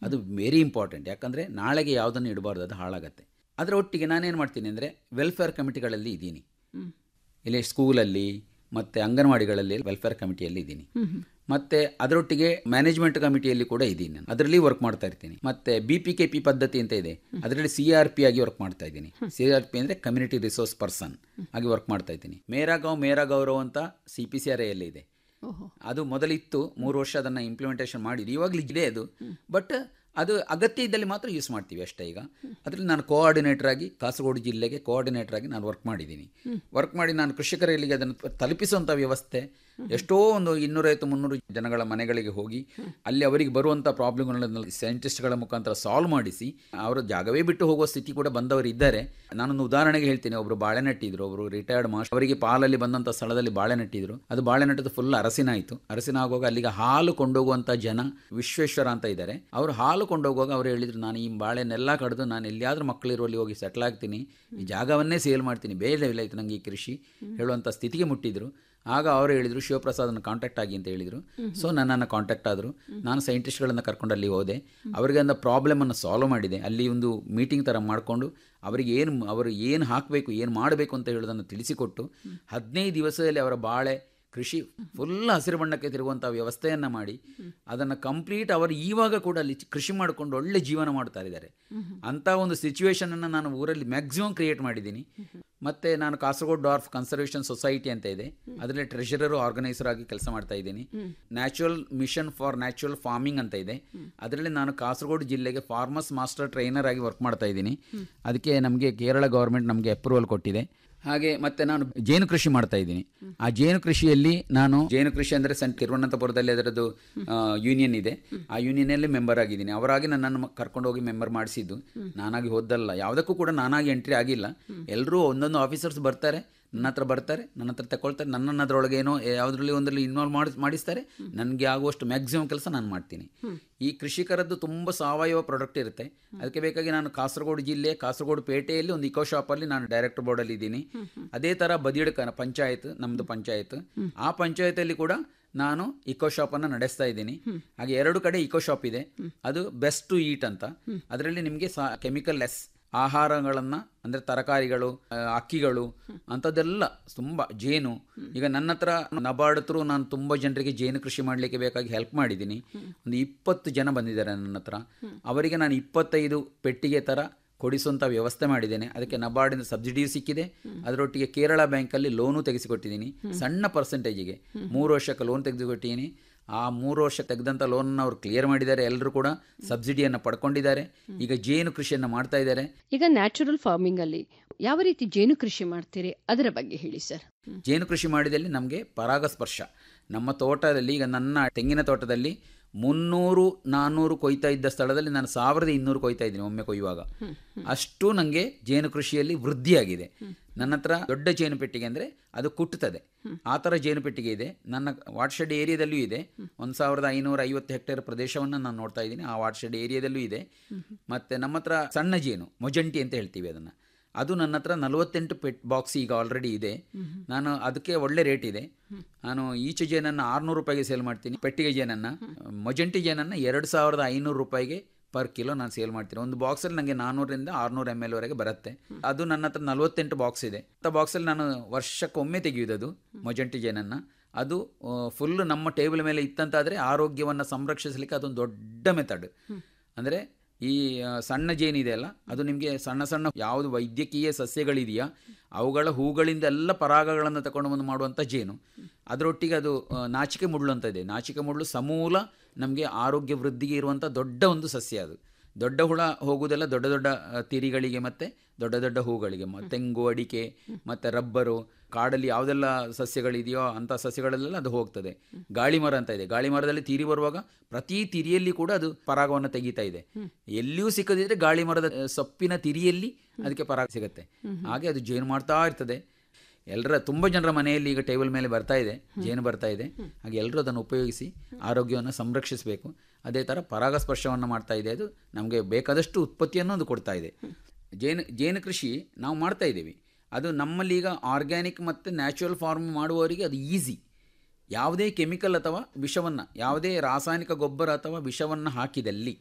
ಅದು very important ಯಾಕಂದರೆ ನಾಳೆಗೆ ಯಾವುದನ್ನು ಇಡಬಾರ್ದು ಅದು ಹಾಳಾಗತ್ತೆ ಅದರ ಒಟ್ಟಿಗೆ ನಾನೇನು ಮಾಡ್ತೀನಿ ಅಂದರೆ ವೆಲ್ಫೇರ್ ಕಮಿಟಿಗಳಲ್ಲಿ ಇದ್ದೀನಿ ಇಲ್ಲಿ ಸ್ಕೂಲಲ್ಲಿ ಮತ್ತು ಅಂಗನವಾಡಿಗಳಲ್ಲಿ ವೆಲ್ಫೇರ್ ಕಮಿಟಿಯಲ್ಲಿ ಇದ್ದೀನಿ ಮತ್ತೆ ಅದರೊಟ್ಟಿಗೆ ಮ್ಯಾನೇಜ್ಮೆಂಟ್ ಕಮಿಟಿಯಲ್ಲಿ ಕೂಡ ಇದ್ದೀನಿ ನಾನು ಅದರಲ್ಲಿ ವರ್ಕ್ ಮಾಡ್ತಾ ಇರ್ತೀನಿ ಮತ್ತೆ ಬಿ ಪಿ ಕೆ ಪಿ ಪದ್ಧತಿ ಅಂತ ಇದೆ ಅದರಲ್ಲಿ ಸಿ ಆರ್ ಪಿ ಆಗಿ ವರ್ಕ್ ಮಾಡ್ತಾ ಇದ್ದೀನಿ ಸಿ ಆರ್ ಪಿ ಅಂದರೆ ಕಮ್ಯುನಿಟಿ ರಿಸೋರ್ಸ್ ಪರ್ಸನ್ ಆಗಿ ವರ್ಕ್ ಮಾಡ್ತಾ ಇದ್ದೀನಿ ಮೇರಾ ಗಾಂವ್ ಮೇರಾ ಗೌರವ್ ಅಂತ ಸಿ ಪಿ ಸಿ ಆರ್ ಎಲ್ಲಿ ಇದೆ ಅದು ಮೊದಲಿತ್ತು ಮೂರು ವರ್ಷ ಅದನ್ನು ಇಂಪ್ಲಿಮೆಂಟೇಷನ್ ಮಾಡಿದ್ದು ಇವಾಗಲೂ ಇದೆ ಅದು ಬಟ್ ಅದು ಅಗತ್ಯ ಇದ್ದಲ್ಲಿ ಮಾತ್ರ ಯೂಸ್ ಮಾಡ್ತೀವಿ ಅಷ್ಟೇ ಈಗ ಅದರಲ್ಲಿ ನಾನು ಕೋಆರ್ಡಿನೇಟರ್ ಆಗಿ ಕಾಸರಗೋಡು ಜಿಲ್ಲೆಗೆ ಕೋಆರ್ಡಿನೇಟರ್ ಆಗಿ ನಾನು ವರ್ಕ್ ಮಾಡಿದ್ದೀನಿ ವರ್ಕ್ ಮಾಡಿ ನಾನು ಕೃಷಿಕರಿಗೆ ಅದನ್ನು ತಲುಪಿಸುವಂಥ ವ್ಯವಸ್ಥೆ ಎಷ್ಟೋ ಒಂದು ಇನ್ನೂರೈವತ್ತು ಮುನ್ನೂರು ಜನಗಳ ಮನೆಗಳಿಗೆ ಹೋಗಿ ಅಲ್ಲಿ ಅವರಿಗೆ ಬರುವಂಥ ಪ್ರಾಬ್ಲಮ್ಗಳನ್ನು ಸೈಂಟಿಸ್ಟ್ಗಳ ಮುಖಾಂತರ ಸಾಲ್ವ್ ಮಾಡಿಸಿ ಅವರ ಜಾಗವೇ ಬಿಟ್ಟು ಹೋಗುವ ಸ್ಥಿತಿ ಕೂಡ ಬಂದವರು ಇದ್ದಾರೆ ನಾನೊಂದು ಉದಾಹರಣೆಗೆ ಹೇಳ್ತೀನಿ ಒಬ್ಬರು ಬಾಳೆ ನೆಟ್ಟಿದ್ರು ಒಬ್ಬರು ರಿಟೈರ್ಡ್ ಮಾಸ್ಟರ್ ಅವರಿಗೆ ಪಾಲಲ್ಲಿ ಬಂದಂಥ ಸ್ಥಳದಲ್ಲಿ ಬಾಳೆ ನೆಟ್ಟಿದ್ರು ಅದು ಬಾಳೆ ನೆಟ್ಟದ್ದು ಫುಲ್ ಅರಸಿನ ಆಯಿತು ಅರಸಿನ ಆಗುವಾಗ ಅಲ್ಲಿಗೆ ಹಾಲು ಕೊಂಡೋಗುವಂಥ ಜನ ವಿಶ್ವೇಶ್ವರ ಅಂತ ಇದ್ದಾರೆ ಅವರು ಹಾಲು ಕೊಂಡೋಗುವಾಗ ಅವರು ಹೇಳಿದ್ರು ನಾನು ಈ ಬಾಳೆನೆಲ್ಲ ಕಡಿದು ನಾನು ಎಲ್ಲಿಯಾದ್ರೂ ಮಕ್ಕಳಿರುವಲ್ಲಿ ಹೋಗಿ ಸೆಟ್ಲ್ ಆಗ್ತೀನಿ ಈ ಜಾಗವನ್ನೇ ಸೇಲ್ ಮಾಡ್ತೀನಿ ಬೇಡವಿಲ್ಲ ಆಯ್ತು ನನಗೆ ಈ ಕೃಷಿ ಹೇಳುವಂಥ ಸ್ಥಿತಿಗೆ ಮುಟ್ಟಿದ್ರು ಆಗ ಅವರು ಹೇಳಿದರು ಶಿವಪ್ರಸಾದನ ಕಾಂಟ್ಯಾಕ್ಟ್ ಆಗಿ ಅಂತ ಹೇಳಿದರು ಸೊ ನನ್ನನ್ನು ಕಾಂಟ್ಯಾಕ್ಟ್ ಆದರು ನಾನು ಸೈಂಟಿಸ್ಟ್ಗಳನ್ನು ಕರ್ಕೊಂಡು ಅಲ್ಲಿ ಹೋದೆ ಅವರಿಗೆ ಅಂದ ಪ್ರಾಬ್ಲಮನ್ನು ಸಾಲ್ವ್ ಮಾಡಿದೆ ಅಲ್ಲಿ ಒಂದು ಮೀಟಿಂಗ್ ಥರ ಮಾಡಿಕೊಂಡು ಅವರಿಗೆ ಏನು ಅವರು ಏನು ಹಾಕಬೇಕು ಏನು ಮಾಡಬೇಕು ಅಂತ ಹೇಳೋದನ್ನು ತಿಳಿಸಿಕೊಟ್ಟು ಹದಿನೈದು ದಿವಸದಲ್ಲಿ ಅವರ ಬಾಳೆ ಕೃಷಿ ಫುಲ್ ಹಸಿರು ಬಣ್ಣಕ್ಕೆ ತಿರುಗುವಂಥ ವ್ಯವಸ್ಥೆಯನ್ನು ಮಾಡಿ ಅದನ್ನು ಕಂಪ್ಲೀಟ್ ಅವರು ಇವಾಗ ಕೂಡ ಅಲ್ಲಿ ಕೃಷಿ ಮಾಡಿಕೊಂಡು ಒಳ್ಳೆ ಜೀವನ ಮಾಡ್ತಾ ಇದ್ದಾರೆ ಅಂಥ ಒಂದು ಸಿಚುವೇಶನನ್ನು ನಾನು ಊರಲ್ಲಿ ಮ್ಯಾಕ್ಸಿಮಮ್ ಕ್ರಿಯೇಟ್ ಮಾಡಿದ್ದೀನಿ ಮತ್ತು ನಾನು ಕಾಸರಗೋಡು ಡಾರ್ಫ್ ಕನ್ಸರ್ವೇಷನ್ ಸೊಸೈಟಿ ಅಂತ ಇದೆ ಅದರಲ್ಲಿ ಟ್ರೆಷರರು ಆರ್ಗನೈಸರ್ ಆಗಿ ಕೆಲಸ ಮಾಡ್ತಾ ಇದ್ದೀನಿ natural mission for natural farming ಅಂತ ಇದೆ ಅದರಲ್ಲಿ ನಾನು ಕಾಸರಗೋಡು ಜಿಲ್ಲೆಗೆ ಫಾರ್ಮರ್ಸ್ ಮಾಸ್ಟರ್ ಟ್ರೈನರ್ ಆಗಿ ವರ್ಕ್ ಮಾಡ್ತಾ ಇದ್ದೀನಿ ಅದಕ್ಕೆ ನಮಗೆ ಕೇರಳ ಗೌರ್ಮೆಂಟ್ ನಮಗೆ ಅಪ್ರೂವಲ್ ಕೊಟ್ಟಿದೆ ಹಾಗೆ ಮತ್ತೆ ನಾನು ಜೇನು ಕೃಷಿ ಮಾಡ್ತಾ ಇದ್ದೀನಿ ಆ ಜೇನು ಕೃಷಿಯಲ್ಲಿ ನಾನು ಜೇನು ಕೃಷಿ ಅಂದರೆ ಸೆಂಟ್ ತಿರುವನಂತಪುರದಲ್ಲಿ ಅದರದ್ದು ಯೂನಿಯನ್ ಇದೆ ಆ ಯೂನಿಯನಲ್ಲಿ ಮೆಂಬರ್ ಆಗಿದ್ದೀನಿ ಅವರಾಗಿ ನನ್ನನ್ನು ಕರ್ಕೊಂಡು ಹೋಗಿ ಮೆಂಬರ್ ಮಾಡಿಸಿದ್ದು ನಾನಾಗಿ ಹೋದಲ್ಲ ಯಾವುದಕ್ಕೂ ಕೂಡ ನಾನಾಗಿ ಎಂಟ್ರಿ ಆಗಿಲ್ಲ ಎಲ್ಲರೂ ಒಂದೊಂದು ಆಫೀಸರ್ಸ್ ಬರ್ತಾರೆ ನನ್ನ ಹತ್ರ ಬರ್ತಾರೆ ನನ್ನ ಹತ್ರ ತಗೊಳ್ತಾರೆ ನನ್ನನ್ನು ಅದರೊಳಗೆ ಏನೋ ಯಾವುದರಲ್ಲಿ ಒಂದರಲ್ಲಿ ಇನ್ವಾಲ್ವ್ ಮಾಡಿ ಮಾಡಿಸ್ತಾರೆ ನನಗೆ ಆಗುವಷ್ಟು ಮ್ಯಾಕ್ಸಿಮಮ್ ಕೆಲಸ ನಾನು ಮಾಡ್ತೀನಿ ಈ ಕೃಷಿಕರದ್ದು ತುಂಬ ಸಾವಯವ ಪ್ರಾಡಕ್ಟ್ ಇರುತ್ತೆ ಅದಕ್ಕೆ ಬೇಕಾಗಿ ನಾನು ಕಾಸರಗೋಡು ಜಿಲ್ಲೆ ಕಾಸರಗೋಡು ಪೇಟೆಯಲ್ಲಿ ಒಂದು ಇಕೋ ಶಾಪಲ್ಲಿ ನಾನು ಡೈರೆಕ್ಟರ್ ಬೋರ್ಡಲ್ಲಿ ಇದ್ದೀನಿ ಅದೇ ಥರ ಬದಿಯಡ್ಕ ಪಂಚಾಯತ್ ನಮ್ಮದು ಪಂಚಾಯತ್ ಆ ಪಂಚಾಯತಲ್ಲಿ ಕೂಡ ನಾನು ಇಕೋ ಶಾಪನ್ನು ನಡೆಸ್ತಾ ಇದ್ದೀನಿ ಹಾಗೆ ಎರಡು ಕಡೆ ಇಕೋ ಶಾಪ್ ಇದೆ ಅದು ಬೆಸ್ಟ್ ಟು ಈಟ್ ಅಂತ ಅದರಲ್ಲಿ ನಿಮಗೆ ಸಾ ಕೆಮಿಕಲ್ ಲೆಸ್ ಆಹಾರಗಳನ್ನು ಅಂದರೆ ತರಕಾರಿಗಳು ಆ, ಅಕ್ಕಿಗಳು ಅಂಥದ್ದೆಲ್ಲ ತುಂಬ ಜೇನು ಈಗ ನನ್ನ ಹತ್ರ ನಬಾರ್ಡ್ ಥ್ರೂ ನಾನು ತುಂಬ ಜನರಿಗೆ ಜೇನು ಕೃಷಿ ಮಾಡಲಿಕ್ಕೆ ಬೇಕಾಗಿ ಹೆಲ್ಪ್ ಮಾಡಿದ್ದೀನಿ ಒಂದು ಇಪ್ಪತ್ತು ಜನ ಬಂದಿದ್ದಾರೆ ನನ್ನ ಹತ್ರ ಅವರಿಗೆ ನಾನು ಇಪ್ಪತ್ತೈದು ಪೆಟ್ಟಿಗೆ ಥರ ಕೊಡಿಸುವಂಥ ವ್ಯವಸ್ಥೆ ಮಾಡಿದ್ದೇನೆ ಅದಕ್ಕೆ ನಬಾರ್ಡಿಂದ ಸಬ್ಸಿಡಿಯೂ ಸಿಕ್ಕಿದೆ ಅದರೊಟ್ಟಿಗೆ ಕೇರಳ ಬ್ಯಾಂಕಲ್ಲಿ ಲೋನು ತೆಗೆಸಿಕೊಟ್ಟಿದ್ದೀನಿ ಸಣ್ಣ ಪರ್ಸೆಂಟೇಜಿಗೆ ಮೂರು ವರ್ಷಕ್ಕೆ ಲೋನ್ ತೆಗೆದುಕೊಟ್ಟಿದ್ದೀನಿ ಆ ಮೂರು ವರ್ಷ ತೆಗೆದಂಥ ಲೋನನ್ನು ಅವರು ಕ್ಲಿಯರ್ ಮಾಡಿದ್ದಾರೆ ಎಲ್ಲರೂ ಕೂಡ ಸಬ್ಸಿಡಿಯನ್ನು ಪಡ್ಕೊಂಡಿದ್ದಾರೆ ಈಗ ಜೇನು ಕೃಷಿಯನ್ನು ಮಾಡ್ತಾ ಇದ್ದಾರೆ ಈಗ ನ್ಯಾಚುರಲ್ ಫಾರ್ಮಿಂಗ್ ಅಲ್ಲಿ ಯಾವ ರೀತಿ ಜೇನು ಕೃಷಿ ಮಾಡ್ತೀರಿ ಅದರ ಬಗ್ಗೆ ಹೇಳಿ ಸರ್ ಜೇನು ಕೃಷಿ ಮಾಡಿದಲ್ಲಿ ನಮಗೆ ಪರಾಗಸ್ಪರ್ಶ ನಮ್ಮ ತೋಟದಲ್ಲಿ ಈಗ ನನ್ನ ತೆಂಗಿನ ತೋಟದಲ್ಲಿ ಮುನ್ನೂರು ನಾನ್ನೂರು ಕೊಯ್ತಾ ಇದ್ದ ಸ್ಥಳದಲ್ಲಿ ನಾನು ಸಾವಿರದ ಇನ್ನೂರು ಕೊಯ್ತಾ ಇದ್ದೀನಿ ಒಮ್ಮೆ ಕೊಯ್ಯುವಾಗ ಅಷ್ಟು ನನಗೆ ಜೇನು ಕೃಷಿಯಲ್ಲಿ ವೃದ್ಧಿಯಾಗಿದೆ ನನ್ನ ಹತ್ರ ದೊಡ್ಡ ಜೇನು ಪೆಟ್ಟಿಗೆ ಅಂದರೆ ಅದು ಕುಟ್ಟುತ್ತದೆ ಆ ಥರ ಜೇನು ಪೆಟ್ಟಿಗೆ ಇದೆ ನನ್ನ ವಾಟ್ಶೆಡ್ ಏರಿಯಾದಲ್ಲೂ ಇದೆ ಒಂದು ಸಾವಿರದ ಐನೂರ ಐವತ್ತು ಹೆಕ್ಟೇರ್ ಪ್ರದೇಶವನ್ನು ನಾನು ನೋಡ್ತಾ ಇದ್ದೀನಿ ಆ ವಾಟ್ಶೆಡ್ ಏರಿಯಾದಲ್ಲೂ ಇದೆ ಮತ್ತು ನಮ್ಮ ಹತ್ರ ಸಣ್ಣ ಜೇನು ಮೊಜಂಟಿ ಅಂತ ಹೇಳ್ತೀವಿ ಅದನ್ನು ಅದು ನನ್ನ ಹತ್ರ ನಲವತ್ತೆಂಟು ಪೆಟ್ ಬಾಕ್ಸ್ ಈಗ ಆಲ್ರೆಡಿ ಇದೆ ನಾನು ಅದಕ್ಕೆ ಒಳ್ಳೆ ರೇಟ್ ಇದೆ ನಾನು ಈಚೆ ಜೇನನ್ನು ಆರುನೂರು ರೂಪಾಯಿಗೆ ಸೇಲ್ ಮಾಡ್ತೀನಿ ಪೆಟ್ಟಿಗೆ ಜೇನನ್ನು ಮೊಜಂಟಿ ಜೇನನ್ನು ಎರಡು ಸಾವಿರದ ಐನೂರು ರೂಪಾಯಿಗೆ ಪರ್ ಕಿಲೋ ನಾನು ಸೇಲ್ ಮಾಡ್ತೀನಿ ಒಂದು ಬಾಕ್ಸಲ್ಲಿ ನನಗೆ ನಾನ್ನೂರರಿಂದ ಆರುನೂರು ಎಮ್ ಎಲ್ ವರೆಗೆ ಬರುತ್ತೆ ಅದು ನನ್ನ ಹತ್ರ ನಲವತ್ತೆಂಟು ಬಾಕ್ಸ್ ಇದೆ ಆ ಬಾಕ್ಸಲ್ಲಿ ನಾನು ವರ್ಷಕ್ಕೊಮ್ಮೆ ತೆಗೆಯುವುದು ಅದು ಮೊಜಂಟಿ ಜೇನನ್ನು ಅದು ಫುಲ್ ನಮ್ಮ ಟೇಬಲ್ ಮೇಲೆ ಇತ್ತಂತಾದರೆ ಆರೋಗ್ಯವನ್ನು ಸಂರಕ್ಷಿಸಲಿಕ್ಕೆ ಅದೊಂದು ದೊಡ್ಡ ಮೆಥಡ್ ಅಂದರೆ ಈ ಆ, ಸಣ್ಣ ಜೇನಿದೆ ಅಲ್ಲ ಅದು ನಿಮಗೆ ಸಣ್ಣ ಸಣ್ಣ ಯಾವುದು ವೈದ್ಯಕೀಯ ಸಸ್ಯಗಳಿದೆಯಾ ಅವುಗಳ ಹೂಗಳಿಂದ ಎಲ್ಲ ಪರಾಗಗಳನ್ನು ತಗೊಂಡು ಬಂದು ಮಾಡುವಂಥ ಜೇನು ಅದರೊಟ್ಟಿಗೆ ಅದು ಆ, ನಾಚಿಕೆ ಮುಳ್ಳು ಅಂತ ಇದೆ ನಾಚಿಕೆ ಮುಳ್ಳು ಸಮೂಲ ನಮಗೆ ಆರೋಗ್ಯ ವೃದ್ಧಿಗೆ ಇರುವಂಥ ದೊಡ್ಡ ಒಂದು ಸಸ್ಯ ಅದು ದೊಡ್ಡ ಹುಳ ಹೋಗುವುದೆಲ್ಲ ದೊಡ್ಡ ದೊಡ್ಡ ಆ, ತಿರಿಗಳಿಗೆ ಮತ್ತು ದೊಡ್ಡ ದೊಡ್ಡ ಹೂಗಳಿಗೆ ಮ- ತೆಂಗು ಅಡಿಕೆ ಮತ್ತು ರಬ್ಬರು ಕಾಡಲ್ಲಿ ಯಾವುದೆಲ್ಲ ಸಸ್ಯಗಳಿದೆಯೋ ಅಂಥ ಸಸ್ಯಗಳಲ್ಲೆಲ್ಲ ಅದು ಹೋಗ್ತದೆ ಗಾಳಿ ಮರ ಅಂತ ಇದೆ ಗಾಳಿ ಮರದಲ್ಲಿ ತಿರಿ ಬರುವಾಗ ಪ್ರತಿ ತಿರಿಯಲ್ಲಿ ಕೂಡ ಅದು ಪರಾಗವನ್ನು ತೆಗಿತಾ ಇದೆ ಎಲ್ಲಿಯೂ ಸಿಕ್ಕದಿದ್ರೆ ಗಾಳಿ ಮರದ ಆ, ಸೊಪ್ಪಿನ ತಿರಿಯಲ್ಲಿ ಅದಕ್ಕೆ ಪರಾಗ ಸಿಗುತ್ತೆ ಹಾಗೆ ಅದು ಜೇನು ಮಾಡ್ತಾ ಇರ್ತದೆ ಎಲ್ಲರ ತುಂಬ ಜನರ ಮನೆಯಲ್ಲಿ ಈಗ ಟೇಬಲ್ ಮೇಲೆ ಬರ್ತಾ ಇದೆ ಜೇನು ಬರ್ತಾ ಇದೆ ಹಾಗೆ ಎಲ್ಲರೂ ಅದನ್ನು ಉಪಯೋಗಿಸಿ ಆರೋಗ್ಯವನ್ನು ಸಂರಕ್ಷಿಸಬೇಕು ಅದೇ ಥರ ಪರಾಗಸ್ಪರ್ಶವನ್ನು ಮಾಡ್ತಾ ಇದೆ ಅದು ನಮಗೆ ಬೇಕಾದಷ್ಟು ಉತ್ಪತ್ತಿಯನ್ನು ಅದು ಕೊಡ್ತಾ ಇದೆ ಜೇನು ಜೇನು ಕೃಷಿ ನಾವು ಮಾಡ್ತಾ ಇದ್ದೀವಿ ಅದು ನಮ್ಮಲ್ಲಿ ಈಗ ಆರ್ಗ್ಯಾನಿಕ್ ಮತ್ತು ನ್ಯಾಚುರಲ್ ಫಾರ್ಮ್ ಮಾಡುವವರಿಗೆ ಅದು ಈಸಿ ಯಾವುದೇ ಕೆಮಿಕಲ್ ಅಥವಾ ವಿಷವನ್ನು ಯಾವುದೇ ರಾಸಾಯನಿಕ ಗೊಬ್ಬರ ಅಥವಾ ವಿಷವನ್ನು ಹಾಕಿದಲ್ಲಿ